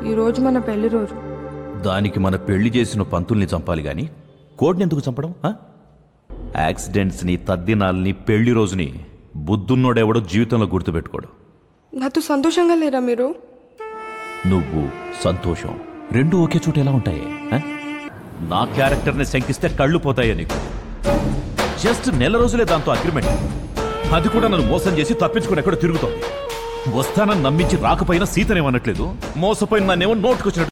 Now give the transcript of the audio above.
ఈ రోజు మన పెళ్లి రోజు దానికి మన పెళ్లి చేసిన పంతుల్ని చంపాలి గాని కోడిని ఎందుకు చంపడం ఆ? యాక్సిడెంట్స్ని తద్దినాల్ని పెళ్లి రోజుని బుద్ధున్నోడెవడో జీవితంలో గుర్తుపెట్టుకోడు నాతో సంతోషంగా లేరా మీరు నువ్వు సంతోషం రెండు ఒకే చోట ఎలా ఉంటాయి ఆ? నా క్యారెక్టర్ని శంకిస్తే కళ్ళు పోతాయా నీకు జస్ట్ నెల రోజులే దాంతో అగ్రిమెంట్ అది కూడా నన్ను మోసం చేసి తప్పించుకుని ఎక్కడ తిరుగుతోంది వస్తానని నమ్మించి రాకపోయినా సీతనేమనట్లేదు మోసపోయిన నన్నేమో నోటుకొచ్చినట్టు